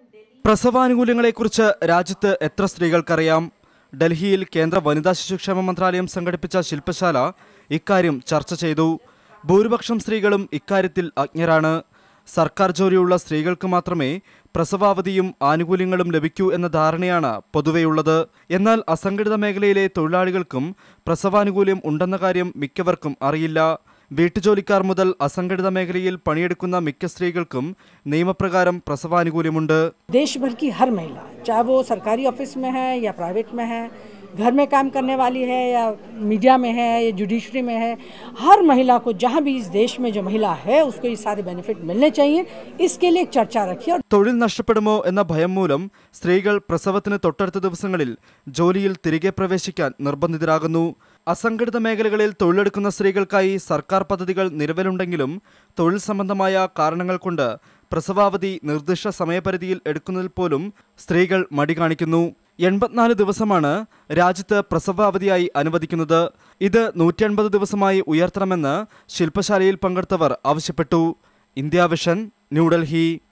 പ്രസവാനുകൂല്യങ്ങളെക്കുറിച്ച് രാജ്യത്ത് എത്ര സ്ത്രീകൾക്കറിയാം ഡൽഹിയിൽ കേന്ദ്ര വനിതാ ശിശുക്ഷേമ മന്ത്രാലയം സംഘടിപ്പിച്ച ശില്പശാല ഇക്കാര്യം ചർച്ച ചെയ്തു ഭൂരിപക്ഷം സ്ത്രീകളും ഇക്കാര്യത്തിൽ അജ്ഞരാണ് സർക്കാർ ജോലിയുള്ള സ്ത്രീകൾക്ക് മാത്രമേ പ്രസവാവധിയും ആനുകൂല്യങ്ങളും ലഭിക്കൂ എന്ന ധാരണയാണ് പൊതുവെയുള്ളത് എന്നാൽ അസംഘടിത മേഖലയിലെ തൊഴിലാളികൾക്കും പ്രസവാനുകൂല്യം ഉണ്ടെന്ന കാര്യം മിക്കവർക്കും അറിയില്ല വീട്ടുജോലിക്കാർ മുതൽ അസംഘടിത മേഖലയിൽ പണിയെടുക്കുന്ന മിക്ക സ്ത്രീകൾക്കും നിയമപ്രകാരം പ്രസവാനുകൂല്യമുണ്ട് देश भर की हर महिला चाहे वो सरकारी ऑफिस में है या प्राइवेट में है घर में काम करने वाली है या मीडिया में है या जुडिशरी में है हर महिला को जहाँ भी इस देश में जो महिला है उसको ये सारे बेनिफिट मिलने चाहिए इसके लिए एक चर्चा रखिए और തൊഴിൽ നഷ്ടപ്പെടുമോ എന്ന ഭയം മൂലം സ്ത്രീകൾ പ്രസവത്തിന് തൊട്ടടുത്ത ദിവസങ്ങളിൽ ജോലിയിൽ തിരികെ പ്രവേശിക്കാൻ നിർബന്ധിതരാകുന്നു അസംഘടിത മേഖലകളിൽ തൊഴിലെടുക്കുന്ന സ്ത്രീകൾക്കായി സർക്കാർ പദ്ധതികൾ നിലവിലുണ്ടെങ്കിലും തൊഴിൽ സംബന്ധമായ കാരണങ്ങൾ കൊണ്ട് പ്രസവാവധി നിർദ്ദിഷ്ട സമയപരിധിയിൽ എടുക്കുന്നതിൽ പോലും സ്ത്രീകൾ മടി കാണിക്കുന്നു എൺപത്തിനാല് ദിവസമാണ് രാജ്യത്ത് പ്രസവാവധിയായി അനുവദിക്കുന്നത് ഇത് നൂറ്റി അൻപത് ദിവസമായി ഉയർത്തണമെന്ന് ശില്പശാലയിൽ പങ്കെടുത്തവർ ആവശ്യപ്പെട്ടു ഇന്ത്യ വിഷൻ ന്യൂഡൽഹി